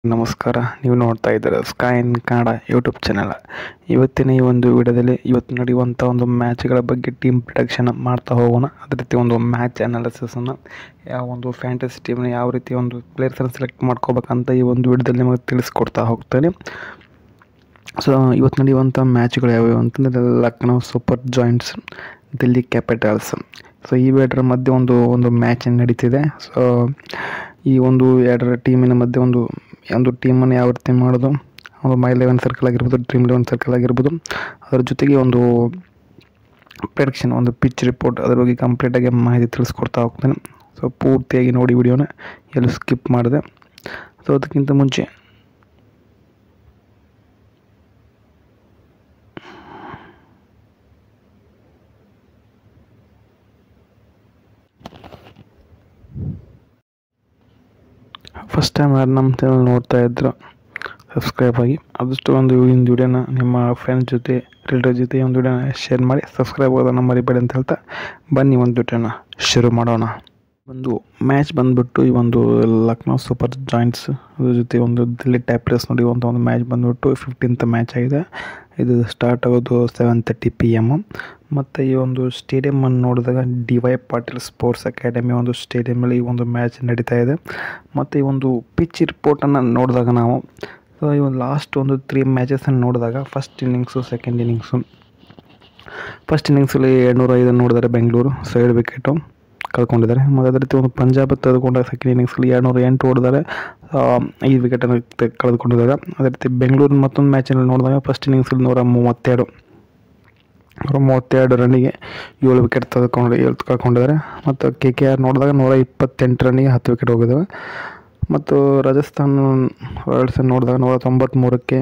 ನಮಸ್ಕಾರ ನೀವು ನೋಡ್ತಾ ಇದ್ದೀರ sky in Kannada YouTube channel ಇವತ್ತಿನ ಈ ಒಂದು ವಿಡಿಯೋದಲ್ಲಿ ಇವತ್ತು ನಡೆಯುವಂಥ ಒಂದು ಮ್ಯಾಚ್ಗಳ ಬಗ್ಗೆ ಟೀಮ್ ಪ್ರೊಡಕ್ಷನ್ ಮಾಡ್ತಾ ಹೋಗೋಣ ಅದೇ ರೀತಿ ಒಂದು ಮ್ಯಾಚ್ ಅನಾಲಿಸಿಸನ್ನು ಯಾವ ಒಂದು ಫ್ಯಾಂಟಸಿ ಟೀಮ್ನ ಯಾವ ರೀತಿ ಒಂದು ಪ್ಲೇಯರ್ಸನ್ನು ಸೆಲೆಕ್ಟ್ ಮಾಡ್ಕೋಬೇಕಂತ ಈ ಒಂದು ವಿಡಿಯೋದಲ್ಲಿ ನಿಮಗೆ ತಿಳಿಸ್ಕೊಡ್ತಾ ಹೋಗ್ತೇನೆ ಸೊ ಇವತ್ತು ನಡೆಯುವಂಥ ಮ್ಯಾಚ್ಗಳು ಯಾವ್ಯಾವು ಅಂತಂದರೆ Lucknow Super Giants Delhi Capitals so ಈ ಎರಡರ ಮಧ್ಯೆ ಒಂದು ಒಂದು ಮ್ಯಾಚ್ ನಡೀತಿದೆ ಸೊ ಈ ಒಂದು ಎರಡರ ಟೀಮಿನ ಮಧ್ಯೆ ಒಂದು ಒಂದು ಟೀಮನ್ನು ಯಾವ ರೀತಿ ಮಾಡೋದು ಒಂದು ಮೈ ಲೆವೆನ್ ಸರ್ಕಲ್ ಆಗಿರ್ಬೋದು ಡ್ರೀಮ್ ಲೆವೆನ್ ಸರ್ಕಲ್ ಆಗಿರ್ಬೋದು ಅದರ ಜೊತೆಗೆ ಒಂದು ಪ್ರೆಡಿಕ್ಷನ್ ಒಂದು ಪಿಚ್ ರಿಪೋರ್ಟ್ ಅದ್ರ ಬಗ್ಗೆ ಕಂಪ್ಲೀಟಾಗಿ ಮಾಹಿತಿ ತಿಳಿಸ್ಕೊಡ್ತಾ ಹೋಗ್ತೇನೆ ಸೊ ಪೂರ್ತಿಯಾಗಿ ನೋಡಿ ವಿಡಿಯೋನ ಎಲ್ಲೂ ಸ್ಕಿಪ್ ಮಾಡಿದೆ ಸೊ ಅದಕ್ಕಿಂತ ಮುಂಚೆ ಫಸ್ಟ್ ಟೈಮ್ ಯಾರು ನಮ್ಮ ಚಾನಲ್ ನೋಡ್ತಾ ಇದ್ರು ಸಬ್ಸ್ಕ್ರೈಬ್ ಆಗಿ ಆದಷ್ಟು ಒಂದು ಇಂದು ವಿಡಿಯೋನ ನಿಮ್ಮ ಫ್ರೆಂಡ್ಸ್ ಜೊತೆ ರಿಲೇಟಿವ್ ಜೊತೆ ಒಂದು ವಿಡಿಯೋನ ಶೇರ್ ಮಾಡಿ ಸಬ್ಸ್ಕ್ರೈಬ್ ಆಗೋದನ್ನು ಮರಿಬೇಡಿ ಅಂತ ಹೇಳ್ತಾ ಬನ್ನಿ ಒಂದು ವಿಡಿಯೋನ ಶುರು ಮಾಡೋಣ ಒಂದು ಮ್ಯಾಚ್ ಬಂದುಬಿಟ್ಟು ಈ ಒಂದು ಲಕ್ನೋ ಸೂಪರ್ ಜಾಯಿಂಟ್ಸ್ ಅದ್ರ ಜೊತೆ ಒಂದು ದಿಲ್ಲಿ ಟೈಪ್ಲೆಸ್ ನಡೆಯುವಂಥ ಒಂದು ಮ್ಯಾಚ್ ಬಂದುಬಿಟ್ಟು ಫಿಫ್ಟೀನ್ತ್ ಮ್ಯಾಚ್ ಆಗಿದೆ ಇದು ಸ್ಟಾರ್ಟ್ ಆಗೋದು ಸೆವೆನ್ ತರ್ಟಿ ಪಿ ಎಮ್ ಮತ್ತು ಈ ಒಂದು ಸ್ಟೇಡಿಯಮನ್ನು ನೋಡಿದಾಗ D Y Patil Sports Academy ಒಂದು ಸ್ಟೇಡಿಯಮಲ್ಲಿ ಈ ಒಂದು ಮ್ಯಾಚ್ ನಡೀತಾ ಇದೆ ಮತ್ತು ಈ ಒಂದು ಪಿಚ್ ರಿಪೋರ್ಟನ್ನು ನೋಡಿದಾಗ ನಾವು ಸೊ ಈ ಒಂದು ಲಾಸ್ಟ್ ಒಂದು ತ್ರೀ ಮ್ಯಾಚಸನ್ನು ನೋಡಿದಾಗ first innings second innings first ಇನ್ನಿಂಗ್ಸಲ್ಲಿ ಏಳ್ನೂರ ಐದು ನೋಡಿದರೆ ಬೆಂಗಳೂರು ಸೊ ಏಳು ವಿಕೆಟು ಕಳ್ಕೊಂಡಿದ್ದಾರೆ ಮತ್ತು ಅದೇ ರೀತಿ ಒಂದು ಪಂಜಾಬ್ ತೆಗೆದುಕೊಂಡಾಗ ಸೆಕೆಂಡ್ ಇನ್ನಿಂಗ್ಸಲ್ಲಿ ಎರಡುನೂರ ಎಂಟು ಹೊಡೆದರೆ ಐದು ವಿಕೆಟನ್ನು ಕಳೆದುಕೊಂಡಿದ್ದಾರೆ ಅದೇ ರೀತಿ ಬೆಂಗಳೂರು ಮತ್ತೊಂದು ಮ್ಯಾಚಲ್ಲಿ ನೋಡಿದಾಗ ಫಸ್ಟ್ ಇನ್ನಿಂಗ್ಸಲ್ಲಿ ನೂರ ಮೂವತ್ತೆರಡು ನೂರ ಮೂವತ್ತೆರಡು ರನ್ನಿಗೆ ಏಳು ವಿಕೆಟ್ ತೆಗೆದುಕೊಂಡು ಏಳು ಕಳ್ಕೊಂಡಿದ್ದಾರೆ ಮತ್ತು ಕೆ ಕೆ ಆರ್ ನೋಡಿದಾಗ ನೂರ ಇಪ್ಪತ್ತೆಂಟು ರನ್ನಿಗೆ ಹತ್ತು ವಿಕೆಟ್ ಹೋಗಿದ್ದಾವೆ ಮತ್ತು ರಾಜಸ್ಥಾನ್ ರಾಯಲ್ಸ್ ನೋಡಿದಾಗ ನೂರ ತೊಂಬತ್ತ್ಮೂರಕ್ಕೆ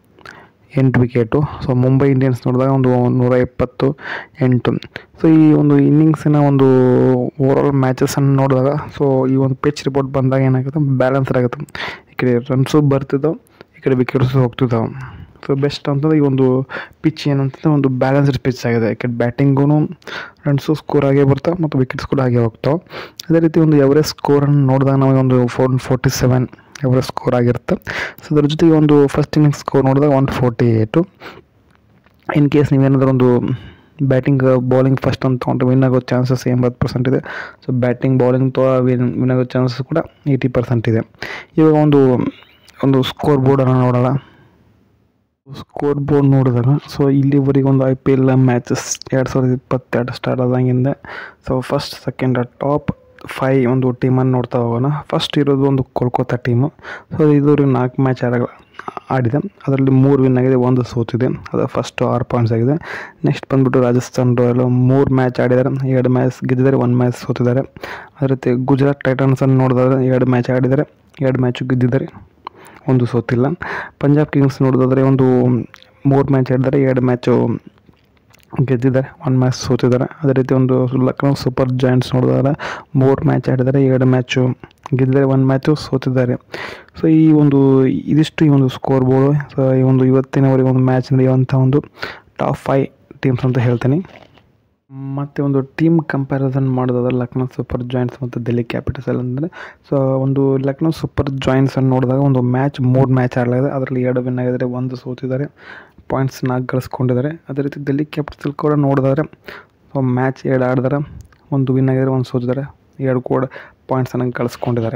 ಎಂಟು ವಿಕೆಟು ಸೊ ಮುಂಬೈ ಇಂಡಿಯನ್ಸ್ ನೋಡಿದಾಗ ಒಂದು ನೂರ ಇಪ್ಪತ್ತು ಎಂಟು ಸೊ ಈ ಒಂದು ಇನ್ನಿಂಗ್ಸಿನ ಒಂದು ಓವರಾಲ್ ಮ್ಯಾಚಸನ್ನು ನೋಡಿದಾಗ ಸೊ ಈ ಒಂದು ಪಿಚ್ ರಿಪೋರ್ಟ್ ಬಂದಾಗ ಏನಾಗುತ್ತೆ ಬ್ಯಾಲೆನ್ಸ್ಡ್ ಆಗುತ್ತೆ ಈ ಕಡೆ ರನ್ಸು ಬರ್ತಿದ್ದಾವೆ ಈ ಕಡೆ ವಿಕೆಟ್ಸು ಹೋಗ್ತಿದ್ದಾವೆ ಸೊ ಬೆಸ್ಟ್ ಅಂತಂದ್ರೆ ಈ ಒಂದು ಪಿಚ್ ಏನಂತಂದರೆ ಒಂದು ಬ್ಯಾಲೆನ್ಸ್ಡ್ ಪಿಚ್ ಆಗಿದೆ ಈ ಕಡೆ ಬ್ಯಾಟಿಂಗೂ ರನ್ಸು ಸ್ಕೋರ್ ಆಗೇ ಬರ್ತಾವೆ ಮತ್ತು ವಿಕೆಟ್ಸ್ ಕೂಡ ಆಗೇ ಹೋಗ್ತಾವೆ ಅದೇ ರೀತಿ ಒಂದು ಎವರೇಜ್ ಸ್ಕೋರನ್ನು ನೋಡಿದಾಗ ನಾವು ಒಂದು four forty seven average score ಆಗಿರುತ್ತೆ ಸೊ ಅದ್ರ ಜೊತೆಗೆ ಒಂದು ಫಸ್ಟ್ ಇನ್ನಿಂಗ್ಸ್ ಸ್ಕೋರ್ ನೋಡಿದಾಗ one forty eight in case ನೀವೇನಾದರೂ ಒಂದು ಬ್ಯಾಟಿಂಗ್ ಬೌಲಿಂಗ್ ಫಸ್ಟ್ ಅಂತ ತೊಗೊಂಡ್ರೆ ವಿನ್ ಆಗೋ ಚಾನ್ಸಸ್ ಎಂಬತ್ತು ಪರ್ಸೆಂಟ್ ಇದೆ so batting bowling to win win ಆಗೋ ಚಾನ್ಸಸ್ ಕೂಡ ಏಯ್ಟಿ ಪರ್ಸೆಂಟ್ ಇದೆ ಇವಾಗ ಒಂದು ಒಂದು ಸ್ಕೋರ್ ಬೋರ್ಡನ್ನು ನೋಡೋಣ ಸ್ಕೋರ್ ಬೋರ್ಡ್ ನೋಡಿದಾಗ ಸೊ ಇಲ್ಲಿವರೆಗೆ ಒಂದು ಐ ಪಿ ಎಲ್ ಮ್ಯಾಚಸ್ ಎರಡು ಸಾವಿರದ ಇಪ್ಪತ್ತೆರಡು ಸ್ಟಾರ್ಟ್ ಆದಂಗಿಂದ so first second top five ಒಂದು ಟೀಮನ್ನು ನೋಡ್ತಾ ಹೋಗೋಣ ಫಸ್ಟ್ ಇರೋದು ಒಂದು ಕೋಲ್ಕತ್ತಾ ಟೀಮು ಸೊ ಇದುವರೆಗೆ ನಾಲ್ಕು ಮ್ಯಾಚ್ ಆಡ ಆಡಿದೆ ಅದರಲ್ಲಿ ಮೂರು ವಿನ್ ಆಗಿದೆ ಒಂದು ಸೋತಿದೆ ಅದು ಫಸ್ಟ್ ಆರು ಪಾಯಿಂಟ್ಸ್ ಆಗಿದೆ ನೆಕ್ಸ್ಟ್ ಬಂದುಬಿಟ್ಟು ರಾಜಸ್ಥಾನ್ ರಾಯಲ್ ಮೂರು ಮ್ಯಾಚ್ ಆಡಿದ್ದಾರೆ ಎರಡು ಮ್ಯಾಚ್ ಗೆದ್ದಿದ್ದಾರೆ ಒಂದು ಮ್ಯಾಚ್ ಸೋತಿದ್ದಾರೆ ಅದೇ ರೀತಿ ಗುಜರಾತ್ ಟೈಟನ್ಸನ್ನು ನೋಡಿದ್ರೆ ಎರಡು ಮ್ಯಾಚ್ ಆಡಿದ್ದಾರೆ ಎರಡು ಮ್ಯಾಚು ಗೆದ್ದಿದ್ದಾರೆ ಒಂದು ಸೋತಿಲ್ಲ ಪಂಜಾಬ್ ಕಿಂಗ್ಸ್ ನೋಡೋದಾದರೆ ಒಂದು ಮೂರು ಮ್ಯಾಚ್ ಆಡಿದ್ದಾರೆ ಎರಡು ಮ್ಯಾಚು ಗೆದ್ದಿದ್ದಾರೆ ಒಂದು ಮ್ಯಾಚ್ ಸೋತಿದ್ದಾರೆ ಅದೇ ರೀತಿ ಒಂದು ಲಕ್ನೋ ಸೂಪರ್ ಜಾಯಿಂಟ್ಸ್ ನೋಡಿದಾಗ ಮೂರು ಮ್ಯಾಚ್ ಆಡಿದ್ದಾರೆ ಎರಡು ಮ್ಯಾಚು ಗೆದ್ದಿದ್ದಾರೆ ಒಂದು ಮ್ಯಾಚು ಸೋತಿದ್ದಾರೆ ಸೊ ಈ ಒಂದು ಇದಿಷ್ಟು ಈ ಒಂದು ಸ್ಕೋರ್ ಬೋರ್ಡು ಸೊ ಈ ಒಂದು ಇವತ್ತಿನವರೆಗೆ ಒಂದು ಮ್ಯಾಚ್ ನಡೆಯುವಂಥ ಒಂದು ಟಾಪ್ ಫೈ ಟೀಮ್ಸ್ ಅಂತ ಹೇಳ್ತೀನಿ ಮತ್ತು ಒಂದು ಟೀಮ್ ಕಂಪ್ಯಾರಿಸನ್ ಮಾಡೋದಾದ್ರೆ ಲಕ್ನೋ ಸೂಪರ್ ಜಾಯಿಂಟ್ಸ್ ಮತ್ತು ಡೆಲ್ಲಿ ಕ್ಯಾಪಿಟಲ್ಸ್ ಅಂದರೆ ಸೊ ಒಂದು ಲಕ್ನೋ ಸೂಪರ್ ಜಾಯಿಂಟ್ಸನ್ನು ನೋಡಿದಾಗ ಒಂದು ಮ್ಯಾಚ್ ಮೂರು ಮ್ಯಾಚ್ ಆಡಲಾಗಿದೆ ಅದರಲ್ಲಿ ಎರಡು ವಿನ್ ಆಗಿದ್ದಾರೆ ಒಂದು ಸೋತಿದ್ದಾರೆ ಪಾಯಿಂಟ್ಸ್ ನಾಲ್ಕು ಗಳಿಸ್ಕೊಂಡಿದ್ದಾರೆ ಅದೇ ರೀತಿ ಡೆಲ್ಲಿ ಕ್ಯಾಪಿಟಲ್ ಕೂಡ ನೋಡಿದ್ರೆ ಸೊ ಮ್ಯಾಚ್ ಎರಡು ಆಡಿದಾರೆ ಒಂದು ವಿನ್ ಆಗಿದ್ದಾರೆ ಒಂದು ಸೋತಿದ್ದಾರೆ ಎರಡು ಕೂಡ ಪಾಯಿಂಟ್ಸನ್ನು ಗಳಿಸ್ಕೊಂಡಿದ್ದಾರೆ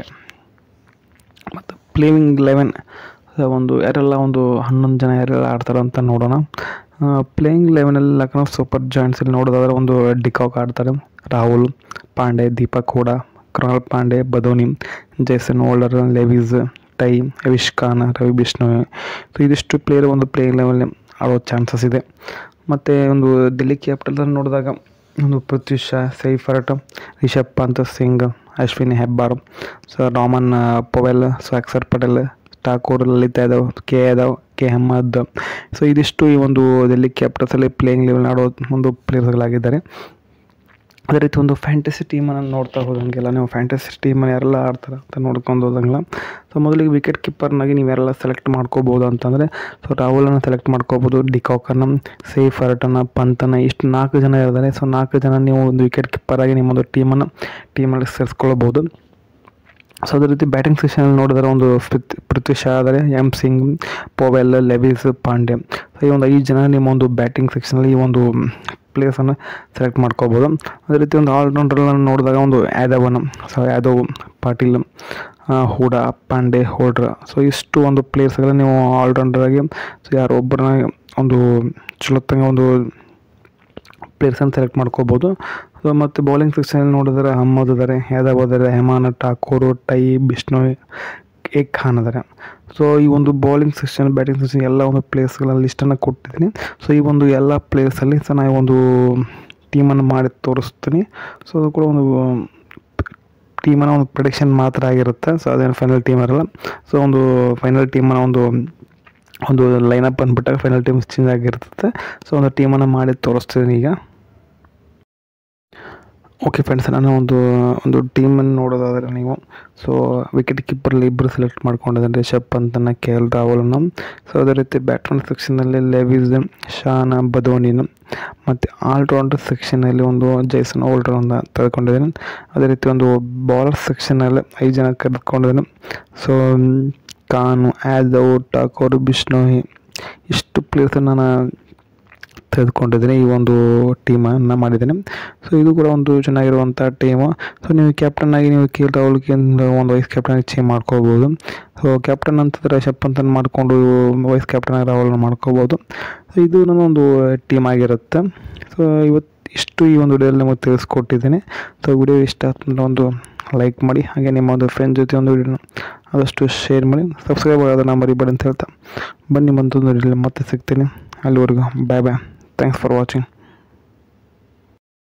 ಮತ್ತು ಪ್ಲೇಯಿಂಗ್ ಲೆವೆನ್ ಒಂದು ಯಾರೆಲ್ಲ ಒಂದು ಹನ್ನೊಂದು ಜನ ಯಾರೆಲ್ಲ ಆಡ್ತಾರೆ ಅಂತ ನೋಡೋಣ ಪ್ಲೇಯಿಂಗ್ ಲೆವೆನಲ್ಲಿ ಲಕ್ನೋ ಸೂಪರ್ ಜಾಯಿಂಟ್ಸಲ್ಲಿ ನೋಡೋದಾದ್ರೆ ಒಂದು ಡಿಕಾಕ್ ಆಡ್ತಾರೆ Rahul Pandey Deepak Hooda Krunal Pandey Badoni Jason Holder Lewis Tye Avesh Khan Ravi Bishnoi so ಇದಿಷ್ಟು ಪ್ಲೇಯರ್ ಒಂದು ಪ್ಲೇಯಿಂಗ್ ಲೆವೆಲ್ ಆಡೋ ಚಾನ್ಸಸ್ ಇದೆ ಮತ್ತು ಒಂದು ಡೆಲ್ಲಿ ಕ್ಯಾಪಿಟಲ್ ನೋಡಿದಾಗ ಒಂದು Prithvi Shaw Seifert Rishabh Pant Singh Ashwini Hebbar so Rovman Powell so Axar Patel Thakur Lalit Yadav K Yadav K Ahmed so ಇದಿಷ್ಟು ಈ ಒಂದು ಡೆಲ್ಲಿ ಕ್ಯಾಪಿಟಲ್ಸಲ್ಲಿ ಪ್ಲೇಯಿಂಗ್ ಲೆವೆಲ್ ಆಡೋ ಒಂದು ಪ್ಲೇಯರ್ಸ್ಗಳಾಗಿದ್ದಾರೆ ಅದೇ ರೀತಿ ಒಂದು ಫ್ಯಾಂಟಸಿ ಟೀಮನ್ನು ನೋಡ್ತಾ ಹೋದಂಗೆಲ್ಲ ನೀವು ಫ್ಯಾಂಟಸಿ ಟೀಮನ್ನು ಯಾರೆಲ್ಲ ಆಡ್ತಾರೆ ಅಂತ ನೋಡ್ಕೊಂಡು ಹೋದಂಗೆಲ್ಲ ಸೊ ಮೊದಲಿಗೆ ವಿಕೆಟ್ ಕೀಪರ್ನಾಗಿ ನೀವು ಯಾರೆಲ್ಲ ಸೆಲೆಕ್ಟ್ ಮಾಡ್ಕೋಬೋದು ಅಂತಂದರೆ ಸೊ ರಾಹುಲನ್ನು ಸೆಲೆಕ್ಟ್ ಮಾಡ್ಕೋಬೋದು ಡಿಕಾಕನ್ನು ಸೇಫ್ ಅರ್ಟನ್ನು ಪಂತನ ಇಷ್ಟು ನಾಲ್ಕು ಜನ ಇದ್ದಾರೆ ಸೊ ನಾಲ್ಕು ಜನ ನೀವು ಒಂದು ವಿಕೆಟ್ ಕೀಪರಾಗಿ ನಿಮ್ಮೊಂದು ಟೀಮನ್ನು ಟೀಮಲ್ಲಿ ಸೇರಿಸ್ಕೊಳ್ಬೋದು ಸೊ ಅದೇ ರೀತಿ ಬ್ಯಾಟಿಂಗ್ ಸೆಕ್ಷನ್ ನೋಡಿದ್ರೆ ಒಂದು ಪೃಥ್ವಿ ಪೃಥ್ವಿ ಶಾ ಆದರೆ M Singh Powell Lewis Pandey so ಈ ಒಂದು ಐದು ಜನ ನಿಮ್ಮ ಒಂದು ಬ್ಯಾಟಿಂಗ್ ಸೆಕ್ಷನಲ್ಲಿ ಈ ಒಂದು ಪ್ಲೇಯರ್ಸನ್ನು ಸೆಲೆಕ್ಟ್ ಮಾಡ್ಕೋಬೋದು ಅದೇ ರೀತಿ ಒಂದು ಆಲ್ರೌಂಡರ್ಗಳನ್ನು ನೋಡಿದಾಗ ಒಂದು ಯಾದವನ ಸೊ ಯಾದವ್ ಪಾಟೀಲ್ ಆ, ಹೂಡಾ ಪಾಂಡೆ ಹೋಡ್ರ ಸೊ ಇಷ್ಟು ಒಂದು ಪ್ಲೇಯರ್ಸ್ಗಳ ನೀವು ಆಲ್ರೌಂಡರಾಗಿ ಸೊ ಯಾರೋ ಒಬ್ಬರನ್ನ ಒಂದು ಚಲೋತ್ತಂಗ ಒಂದು ಪ್ಲೇಯರ್ಸನ್ನು ಸೆಲೆಕ್ಟ್ ಮಾಡ್ಕೋಬೋದು ಸೊ ಮತ್ತು ಬೌಲಿಂಗ್ ಸೆಕ್ಷನಲ್ಲಿ ನೋಡಿದ್ರೆ ಅಹಮ್ಮದ್ ಇದ್ದಾರೆ ಯಾದವ್ ಇದ್ದಾರೆ ಹೆಮಾನ ಠಾಕೂರು ಟೈ ಬಿಷ್ಣೋಯ್ ಏಕ್ ಖಾನ್ ಇದ್ದಾರೆ ಸೊ ಈ ಒಂದು ಬೌಲಿಂಗ್ ಸೆಕ್ಷನ್ ಬ್ಯಾಟಿಂಗ್ ಸೆಕ್ಷನ್ ಎಲ್ಲ ಒಂದು ಪ್ಲೇಯರ್ಸ್ಗಳ ಲಿಸ್ಟನ್ನು ಕೊಟ್ಟಿದ್ದೀನಿ ಸೊ ಈ ಒಂದು ಎಲ್ಲ ಪ್ಲೇಯರ್ಸಲ್ಲಿ ಸೊ ನಾನು ಒಂದು ಟೀಮನ್ನು ಮಾಡಿ ತೋರಿಸ್ತೀನಿ ಸೊ ಅದು ಕೂಡ ಒಂದು ಟೀಮನ್ನು ಒಂದು ಪ್ರೊಡಿಕ್ಷನ್ ಮಾತ್ರ ಆಗಿರುತ್ತೆ ಸೊ ಅದೇನು ಫೈನಲ್ ಟೀಮ್ ಇರಲ್ಲ ಸೊ ಒಂದು ಫೈನಲ್ ಟೀಮನ್ನು ಒಂದು ಒಂದು ಲೈನಪ್ ಬಂದ್ಬಿಟ್ಟಾಗ ಫೈನಲ್ ಟೀಮ್ ಚೇಂಜ್ ಆಗಿರ್ತದೆ ಸೊ ಒಂದು ಟೀಮನ್ನು ಮಾಡಿ ತೋರಿಸ್ತೀನಿ ಈಗ ಓಕೆ ಫ್ರೆಂಡ್ಸ್ ನಾನು ಒಂದು ಒಂದು ಟೀಮನ್ನು ನೋಡೋದಾದರೆ ನೀವು ಸೊ ವಿಕೆಟ್ ಕೀಪರಲ್ಲಿ ಇಬ್ಬರು ಸೆಲೆಕ್ಟ್ ಮಾಡ್ಕೊಂಡಿದ್ದಾರೆ ರಿಷಬ್ ಪಂತನ ಕೆ ಎಲ್ ರಾಹುಲ್ನ ಸೊ ಅದೇ ರೀತಿ ಬ್ಯಾಟ್ಮನ್ ಸೆಕ್ಷನಲ್ಲಿ ಲೆವಿಸ್ ಶಾನ ಬದೋನಿನ ಮತ್ತು ಆಲ್ರೌಂಡರ್ ಸೆಕ್ಷನಲ್ಲಿ ಒಂದು ಜೈಸನ್ ಓಲ್ರೌಂಡ್ನ ತೆಗೆದುಕೊಂಡಿದ್ದೇನೆ ಅದೇ ರೀತಿ ಒಂದು ಬೌಲರ್ ಸೆಕ್ಷನಲ್ಲಿ ಐದು ಜನ ಕರೆದುಕೊಂಡಿದ್ದೇನೆ ಸೊ ಖಾನು ಆದವ್ ಠಾಕೂರ್ ಬಿಷ್ಣೋಯ್ ಇಷ್ಟು ಪ್ಲೇಯರ್ಸನ್ನು ನಾನು ತೆಗೆದುಕೊಂಡಿದ್ದೀನಿ ಈ ಒಂದು ಟೀಮನ್ನು ಮಾಡಿದ್ದೇನೆ ಸೊ ಇದು ಕೂಡ ಒಂದು ಚೆನ್ನಾಗಿರುವಂಥ ಟೀಮು ಸೊ ನೀವು ಕ್ಯಾಪ್ಟನ್ ಆಗಿ ನೀವು ಕೆ ಎಲ್ ರಾಹುಲ್ಗೆ ಒಂದು ವೈಸ್ ಕ್ಯಾಪ್ಟನ್ ಆಗಿ ಚೇಂಜ್ ಮಾಡ್ಕೋಬೋದು ಸೊ ಕ್ಯಾಪ್ಟನ್ ಅಂತಂದರೆ ರಿಷಬ್ ಪಂತನ್ ಮಾಡಿಕೊಂಡು ವೈಸ್ ಕ್ಯಾಪ್ಟನ್ ಆಗಿ ರಾಹುಲ್ನ ಮಾಡ್ಕೋಬೋದು ಸೊ ಇದು ನನ್ನ ಒಂದು ಟೀಮ್ ಆಗಿರುತ್ತೆ ಸೊ ಇವತ್ತು ಇಷ್ಟು ಈ ಒಂದು ವಿಡಿಯೋದಲ್ಲಿ ನಿಮಗೆ ತಿಳಿಸ್ಕೊಟ್ಟಿದ್ದೀನಿ ಸೊ ವಿಡಿಯೋ ಇಷ್ಟ ಆಯ್ತಂದ್ರೆ ಒಂದು ಲೈಕ್ ಮಾಡಿ ಹಾಗೆ ನಿಮ್ಮ ಒಂದು ಫ್ರೆಂಡ್ ಜೊತೆ ಒಂದು ವಿಡಿಯೋನ ಆದಷ್ಟು ಶೇರ್ ಮಾಡಿ ಸಬ್ಸ್ಕ್ರೈಬ್ ಆಗೋದನ್ನ ಮರಿಬೇಡಿ ಅಂತ ಹೇಳ್ತಾ ಬನ್ನಿ ಮತ್ತೊಂದು ವಿಡಿಯೋಲಿ ಮತ್ತೆ ಸಿಗ್ತೀನಿ ಅಲ್ಲಿವರೆಗೂ bye bye thanks for watching